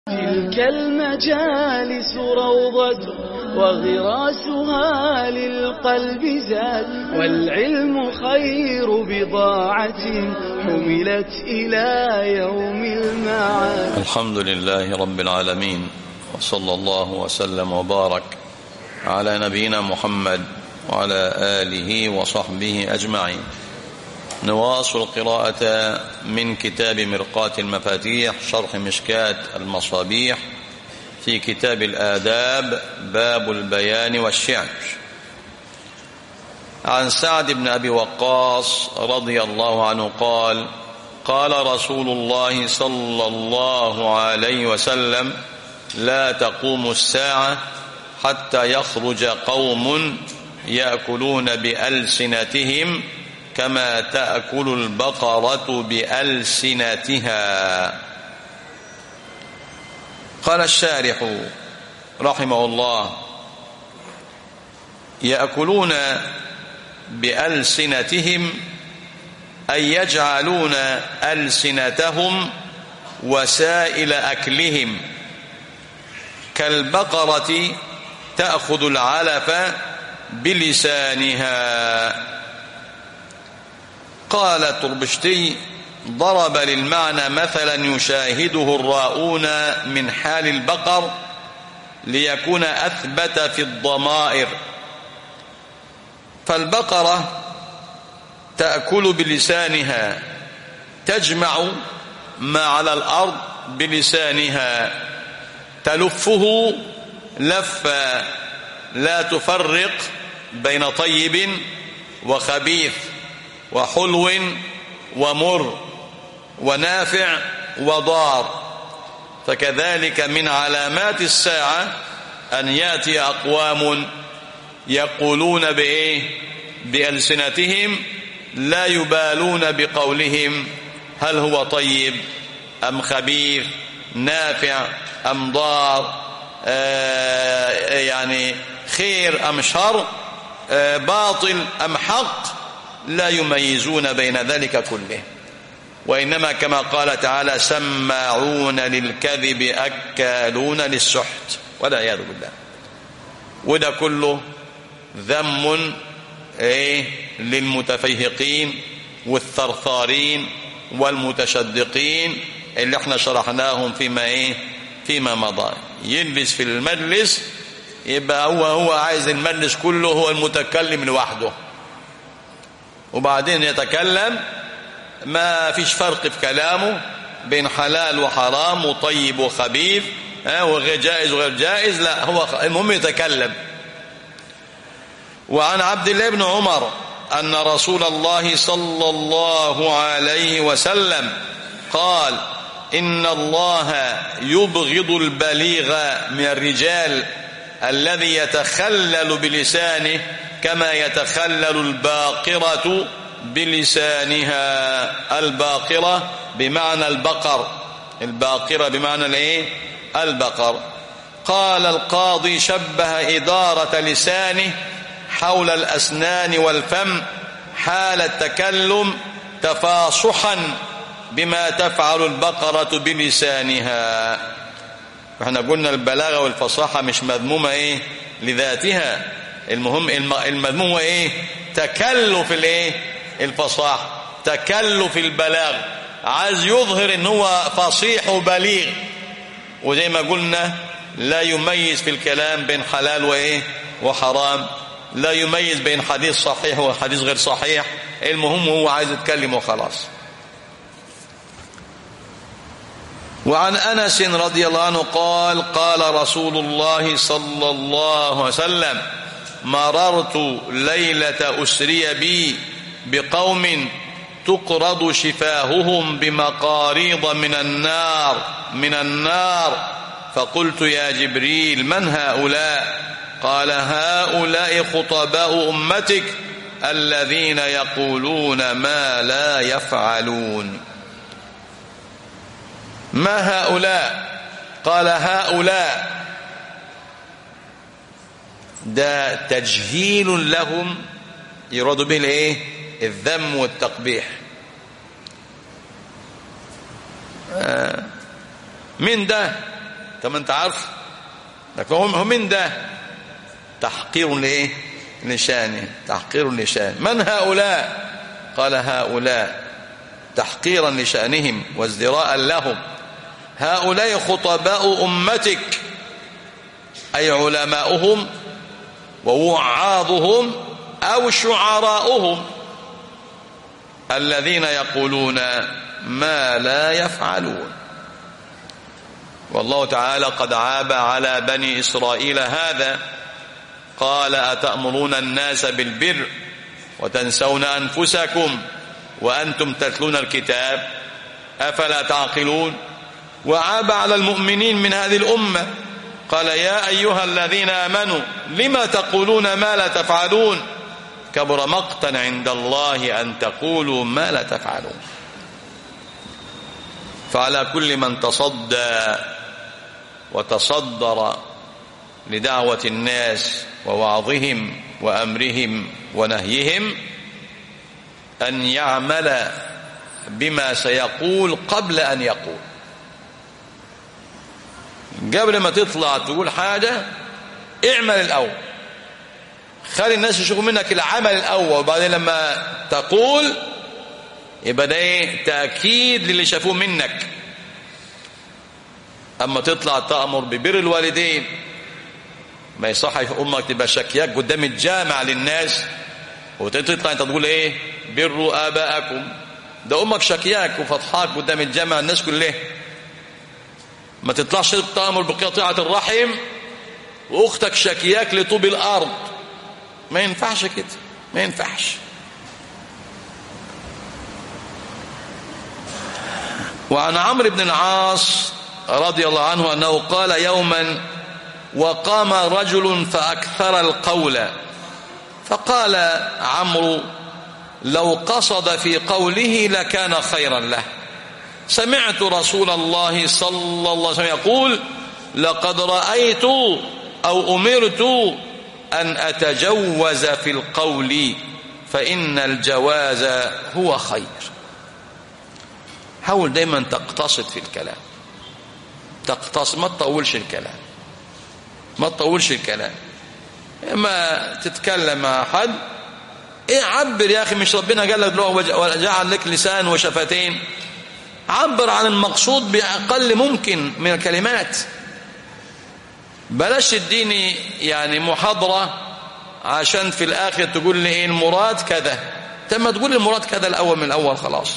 تلك المجالس روضة وغراسها للقلب زاد والعلم خير بضاعة حملت إلى يوم المعاد الحمد لله رب العالمين وصلى الله وسلم وبارك على نبينا محمد وعلى آله وصحبه أجمعين نواصل القراءة من كتاب مرقاة المفاتيح شرح مشكات المصابيح في كتاب الآداب باب البيان والشعر عن سعد بن أبي وقاص رضي الله عنه قال قال رسول الله صلى الله عليه وسلم لا تقوم الساعة حتى يخرج قوم يأكلون بألسنتهم كما تأكل البقرة بألسنتها قال الشارح رحمه الله يأكلون بألسنتهم أي يجعلون ألسنتهم وسائل أكلهم كالبقرة تأخذ العلف بلسانها قال التربشتي ضرب للمعنى مثلا يشاهده الراؤون من حال البقر ليكون أثبت في الضمائر فالبقرة تأكل بلسانها تجمع ما على الأرض بلسانها تلفه لفا لا تفرق بين طيب وخبيث وحلو ومر ونافع وضار فكذلك من علامات الساعة أن يأتي أقوام يقولون بإيه بألسنتهم لا يبالون بقولهم هل هو طيب أم خبيث نافع أم ضار آه يعني خير أم شر آه باطل أم حق لا يميزون بين ذلك كله وإنما كما قال تعالى سماعون للكذب أكالون للسحت والعياذ بالله وده كله ذم ايه للمتفيهقين والثرثارين والمتشدقين اللي احنا شرحناهم فيما ايه فيما مضى يلبس في المجلس يبقى هو هو عايز المجلس كله هو المتكلم لوحده وبعدين يتكلم ما فيش فرق في كلامه بين حلال وحرام وطيب وخبيث وغير جائز وغير جائز لا هو المهم يتكلم وعن عبد الله بن عمر أن رسول الله صلى الله عليه وسلم قال إن الله يبغض البليغ من الرجال الذي يتخلل بلسانه كما يتخلل الباقرة بلسانها الباقرة بمعنى البقر الباقرة بمعنى الايه البقر قال القاضي شبه إدارة لسانه حول الأسنان والفم حال التكلم تفاصحا بما تفعل البقرة بلسانها احنا قلنا البلاغة والفصاحة مش مذمومة ايه لذاتها المهم المذموم هو ايه تكلف الايه الفصاحة تكلف البلاغ عايز يظهر ان هو فصيح وبليغ وزي ما قلنا لا يميز في الكلام بين حلال وايه وحرام لا يميز بين حديث صحيح وحديث غير صحيح المهم هو عايز يتكلم وخلاص وعن أنس رضي الله عنه قال قال رسول الله صلى الله عليه وسلم مررت ليلة أسري بي بقوم تقرض شفاههم بمقاريض من النار من النار فقلت يا جبريل من هؤلاء قال هؤلاء خطباء أمتك الذين يقولون ما لا يفعلون ما هؤلاء قال هؤلاء ده تجهيل لهم يراد به الايه الذم والتقبيح آه من ده طب ما انت عارف لكن هم هم من ده تحقير لايه لشانه تحقير لشان من هؤلاء قال هؤلاء تحقيرا لشانهم وازدراء لهم هؤلاء خطباء امتك اي علماؤهم ووعاظهم او شعراؤهم الذين يقولون ما لا يفعلون والله تعالى قد عاب على بني إسرائيل هذا قال أتأمرون الناس بالبر وتنسون أنفسكم وأنتم تتلون الكتاب أفلا تعقلون وعاب على المؤمنين من هذه الأمة قال يا أيها الذين آمنوا لما تقولون ما لا تفعلون كبر مقتا عند الله أن تقولوا ما لا تفعلون فعلى كل من تصدى وتصدر لدعوة الناس ووعظهم وأمرهم ونهيهم أن يعمل بما سيقول قبل أن يقول قبل ما تطلع تقول حاجة اعمل الأول خلي الناس يشوفوا منك العمل الأول وبعدين لما تقول يبقى ده ايه تأكيد للي شافوه منك أما تطلع تأمر ببر الوالدين ما يصحش أمك تبقى شكياك قدام الجامع للناس وتطلع أنت تقول إيه بروا آباءكم ده أمك شكياك وفضحاك قدام الجامع الناس كلها ما تطلعش تأمر بقطيعة الرحم وأختك شكياك لطوب الأرض ما ينفعش كده ما ينفعش وعن عمرو بن العاص رضي الله عنه أنه قال يوما وقام رجل فأكثر القول فقال عمرو لو قصد في قوله لكان خيرا له سمعت رسول الله صلى الله عليه وسلم يقول لقد رأيت أو أمرت أن أتجوز في القول فإن الجواز هو خير حاول دايما تقتصد في الكلام تقتصد ما تطولش الكلام ما تطولش الكلام اما تتكلم مع حد ايه عبر يا اخي مش ربنا قال لك وجعل لك لسان وشفتين عبر عن المقصود باقل ممكن من الكلمات بلاش تديني يعني محاضرة عشان في الاخر تقول لي ايه المراد كذا تم تقول المراد كذا الاول من الاول خلاص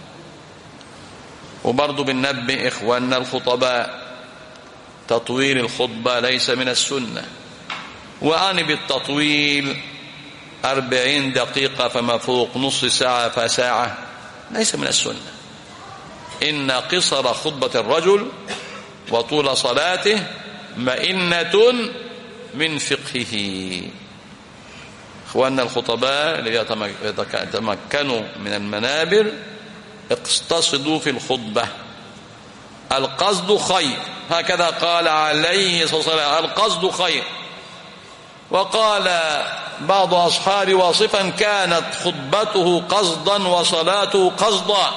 وبرضه بننبه إخواننا الخطباء تطويل الخطبة ليس من السنة وأنا بالتطويل أربعين دقيقة فما فوق نص ساعة فساعة ليس من السنة إن قصر خطبة الرجل وطول صلاته مئنة من فقهه إخواننا الخطباء اللي يتمكنوا من المنابر اقتصدوا في الخطبة القصد خير هكذا قال عليه الصلاة والسلام القصد خير وقال بعض أصحابي واصفا كانت خطبته قصدا وصلاته قصدا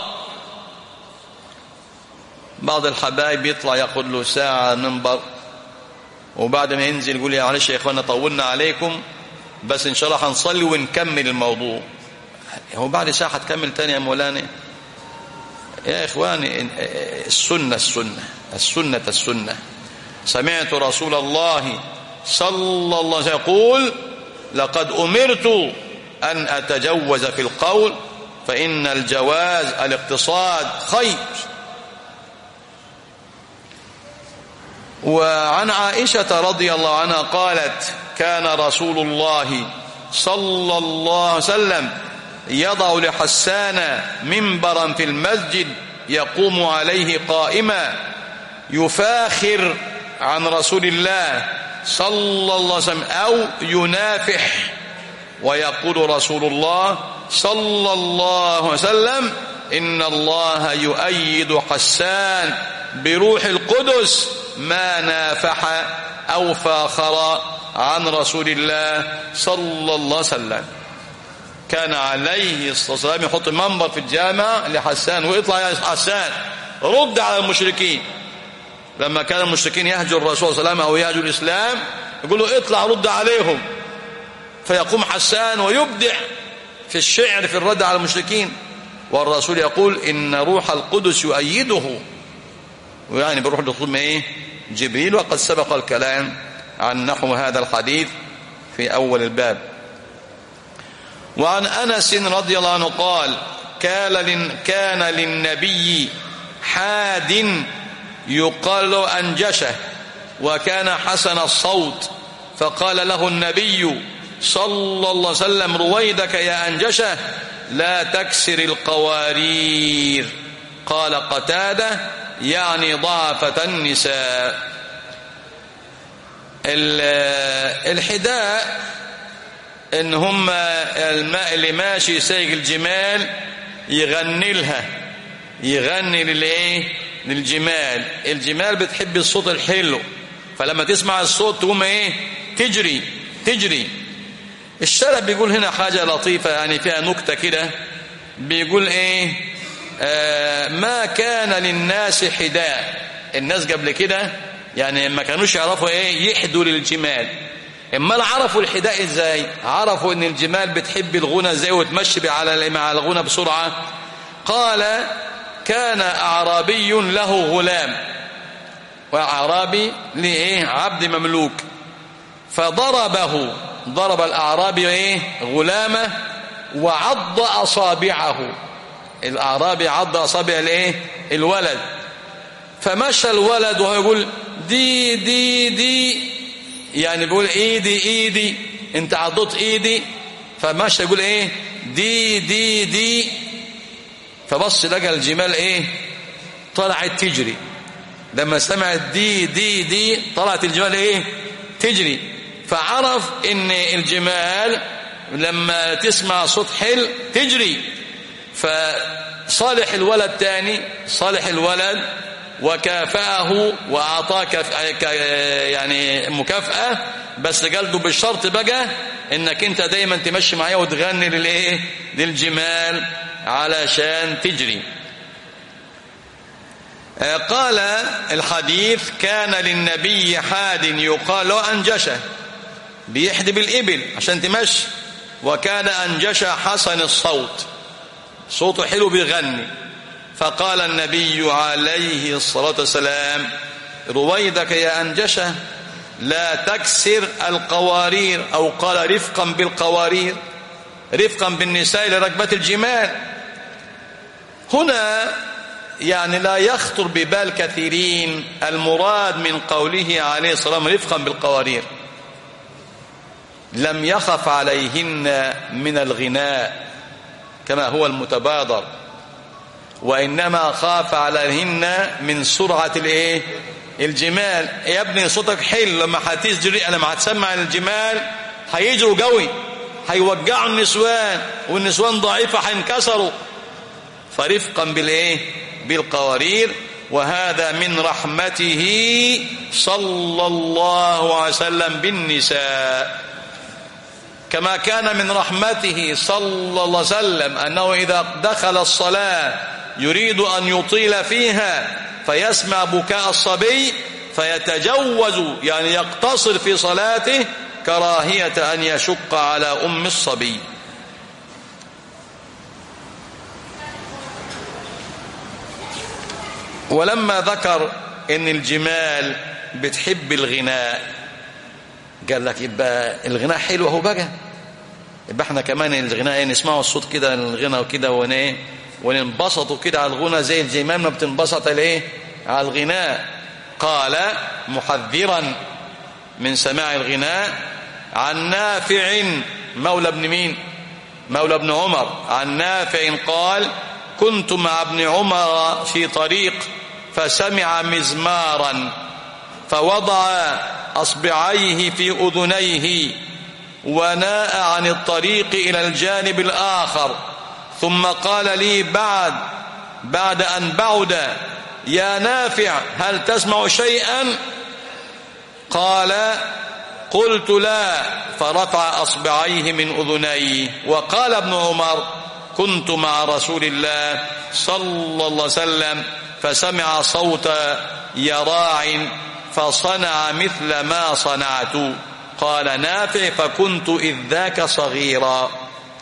بعض الحبايب يطلع ياخد له ساعة منبر وبعد ما ينزل يقول يا معلش يا اخوانا طولنا عليكم بس ان شاء الله هنصلي ونكمل الموضوع هو بعد ساعة هتكمل تاني يا مولانا يا إخواني السنة السنة السنة السنة سمعت رسول الله صلى الله عليه وسلم يقول لقد أمرت أن أتجوز في القول فإن الجواز الاقتصاد خير وعن عائشة رضي الله عنها قالت كان رسول الله صلى الله عليه وسلم يضع لحسان منبرا في المسجد يقوم عليه قائما يفاخر عن رسول الله صلى الله عليه وسلم أو ينافح ويقول رسول الله صلى الله عليه وسلم إن الله يؤيد حسان بروح القدس ما نافح أو فاخر عن رسول الله صلى الله عليه وسلم كان عليه الصلاة والسلام يحط منبر في الجامع لحسان ويطلع يا حسان رد على المشركين لما كان المشركين يهجر الرسول صلى الله عليه وسلم أو يهجر الإسلام يقول له اطلع رد عليهم فيقوم حسان ويبدع في الشعر في الرد على المشركين والرسول يقول إن روح القدس يؤيده ويعني بروح الرسول ايه جبريل وقد سبق الكلام عن نحو هذا الحديث في أول الباب وعن أنس رضي الله عنه قال كان للنبي حاد يقال له أنجشه وكان حسن الصوت فقال له النبي صلى الله عليه وسلم رويدك يا أنجشه لا تكسر القوارير قال قتاده يعني ضعفة النساء الحداء ان هم الماء اللي ماشي سايق الجمال يغني لها يغني للايه للجمال الجمال بتحب الصوت الحلو فلما تسمع الصوت تقوم ايه تجري تجري الشرع بيقول هنا حاجة لطيفة يعني فيها نكتة كده بيقول ايه آه ما كان للناس حداء الناس قبل كده يعني ما كانوش يعرفوا ايه يحدوا للجمال اما عرفوا الحداء ازاي عرفوا ان الجمال بتحب الغنى ازاي وتمشي على مع الغنى بسرعة قال كان اعرابي له غلام واعرابي لايه عبد مملوك فضربه ضرب الاعرابي ايه غلامه وعض اصابعه الاعرابي عض اصابع الايه الولد فمشى الولد وهو يقول دي دي دي يعني بيقول ايدي ايدي انت عضوت ايدي فمشى يقول ايه دي دي دي فبص لقى الجمال ايه طلعت تجري لما سمعت دي دي دي طلعت الجمال ايه تجري فعرف ان الجمال لما تسمع صوت حل تجري فصالح الولد تاني صالح الولد وكافأه وأعطاه يعني مكافأة بس قال بالشرط بقى انك انت دايما تمشي معايا وتغني للايه للجمال علشان تجري قال الحديث كان للنبي حاد يقال له أنجشة بيحدب الإبل عشان تمشي وكان أنجشة حسن الصوت صوته حلو بيغني فقال النبي عليه الصلاة والسلام رويدك يا أنجشة لا تكسر القوارير أو قال رفقا بالقوارير رفقا بالنساء لركبة الجمال هنا يعني لا يخطر ببال كثيرين المراد من قوله عليه الصلاة والسلام رفقا بالقوارير لم يخف عليهن من الغناء كما هو المتبادر وإنما خاف عليهن من سرعة الايه الجمال يا ابني صوتك حلو لما هتجري لما هتسمع الجمال هيجروا قوي هيوجعوا النسوان والنسوان ضعيفة هينكسروا فرفقا بالايه بالقوارير وهذا من رحمته صلى الله عليه وسلم بالنساء كما كان من رحمته صلى الله عليه وسلم أنه إذا دخل الصلاة يريد أن يطيل فيها فيسمع بكاء الصبي فيتجوز يعني يقتصر في صلاته كراهية أن يشق على أم الصبي ولما ذكر ان الجمال بتحب الغناء قال لك يبقى الغناء حلو اهو بقى يبقى احنا كمان الغناء نسمعوا الصوت كده الغنى وكده ون وننبسطوا كده على الغنى زي الجمال ما بتنبسط الايه على الغناء قال محذرا من سماع الغناء عن نافع مولى ابن مين مولى ابن عمر عن نافع قال كنت مع ابن عمر في طريق فسمع مزمارا فوضع أصبعيه في أذنيه وناء عن الطريق إلى الجانب الآخر ثم قال لي بعد بعد أن بعد يا نافع هل تسمع شيئا قال قلت لا فرفع أصبعيه من أذنيه وقال ابن عمر كنت مع رسول الله صلى الله عليه وسلم فسمع صوت يراع فصنع مثل ما صنعت قال نافع فكنت إذ ذاك صغيرا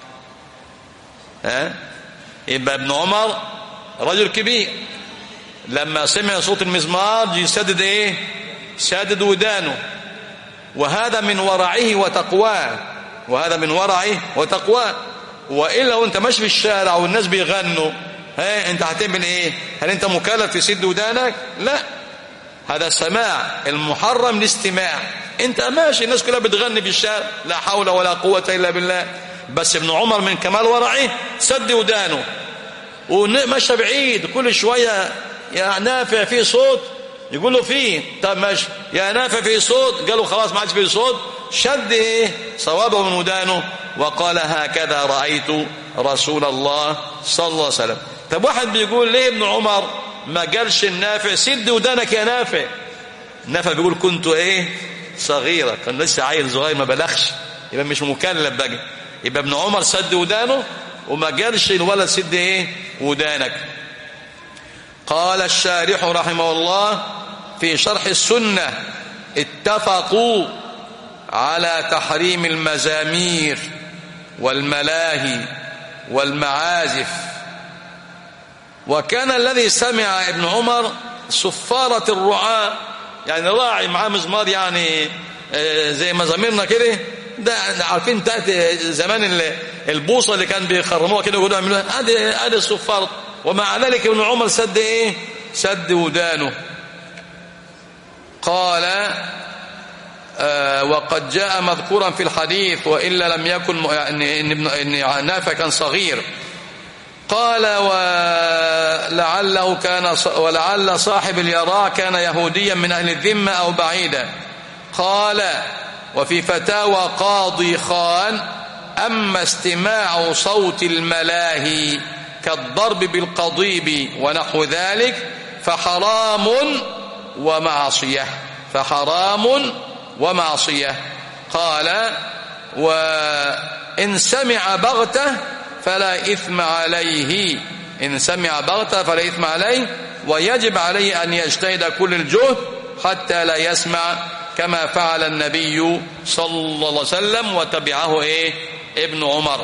ها يبقى ابن عمر رجل كبير لما سمع صوت المزمار يسدد ايه سدد ودانه وهذا من ورعه وتقواه وهذا من ورعه وتقواه والا وانت ماشي في الشارع والناس بيغنوا ها انت هتعمل ايه هل انت مكلف تسد ودانك لا هذا سماع المحرم الاستماع انت ماشي الناس كلها بتغني في الشارع لا حول ولا قوة الا بالله بس ابن عمر من كمال ورعه سد ودانه ومشى بعيد كل شوية يا نافع في صوت يقول له فيه طب ماشي يا نافع في صوت قالوا خلاص ما عادش في صوت شد ايه صوابه من ودانه وقال هكذا رأيت رسول الله صلى الله عليه وسلم طب واحد بيقول ليه ابن عمر ما قالش النافع سد ودانك يا نافع نافع بيقول كنت ايه صغيرة كان لسه عيل صغير ما بلغش يبقى مش مكلف بقى يبقى ابن عمر سد ودانه وما قالش الولد سد ايه ودانك قال الشارح رحمه الله في شرح السنة اتفقوا على تحريم المزامير والملاهي والمعازف وكان الذي سمع ابن عمر صفارة الرعاة يعني راعي معاه مزمار يعني زي مزاميرنا كده ده عارفين تحت زمان البوصة اللي كان بيخرموها كده ويقولوا يعملوها ادي ادي الصفارة ومع ذلك ابن عمر سد ايه سد ودانه قال آه وقد جاء مذكورا في الحديث وإلا لم يكن ان ابن ان نافع كان صغير قال ولعله كان ولعل صاحب اليراع كان يهوديا من أهل الذمة أو بعيدا قال وفي فتاوى قاضي خان أما استماع صوت الملاهي كالضرب بالقضيب ونحو ذلك فحرام ومعصية فحرام ومعصية قال وإن سمع بغته فلا إثم عليه إن سمع بغته فلا إثم عليه ويجب عليه أن يجتهد كل الجهد حتى لا يسمع كما فعل النبي صلى الله عليه وسلم وتبعه إيه ابن عمر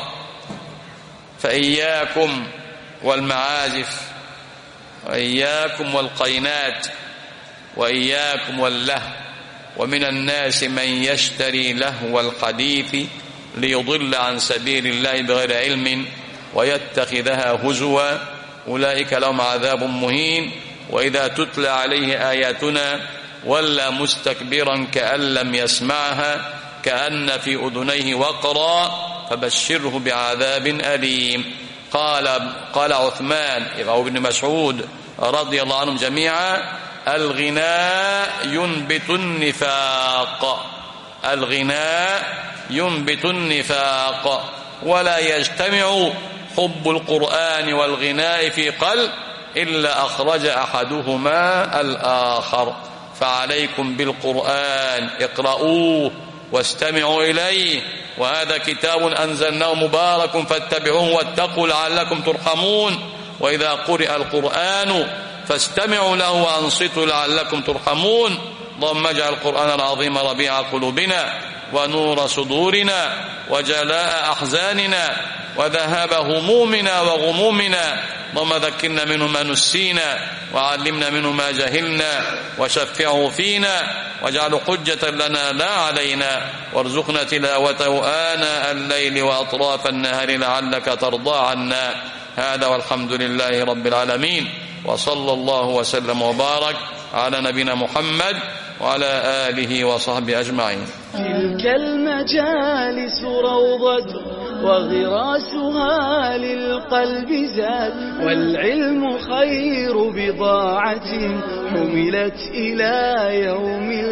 فإياكم والمعازف وإياكم والقينات وإياكم والله ومن الناس من يشتري لهو الحديث ليضل عن سبيل الله بغير علم ويتخذها هزوا أولئك لهم عذاب مهين وإذا تتلى عليه آياتنا ولى مستكبرا كأن لم يسمعها كأن في أذنيه وقرا فبشره بعذاب أليم قال قال عثمان أو ابن مسعود رضي الله عنهم جميعا الغناء ينبت النفاق الغناء ينبت النفاق ولا يجتمع حب القرآن والغناء في قلب إلا أخرج أحدهما الآخر فعليكم بالقرآن اقرؤوه واستمعوا إليه وهذا كتاب أنزلناه مبارك فاتبعوه واتقوا لعلكم ترحمون وإذا قرئ القرآن فاستمعوا له وأنصتوا لعلكم ترحمون اللهم اجعل القرآن العظيم ربيع قلوبنا ونور صدورنا وجلاء أحزاننا وذهاب همومنا وغمومنا اللهم ذكرنا منه ما نسينا وعلمنا منه ما جهلنا وشفعه فينا واجعله حجة لنا لا علينا وارزقنا تلاوته آناء الليل وأطراف النهر لعلك ترضى عنا هذا والحمد لله رب العالمين وصلى الله وسلم وبارك على نبينا محمد وعلى آله وصحبه أجمعين تلك المجالس روضة وغراسها للقلب زاد والعلم خير بضاعة حملت إلى يوم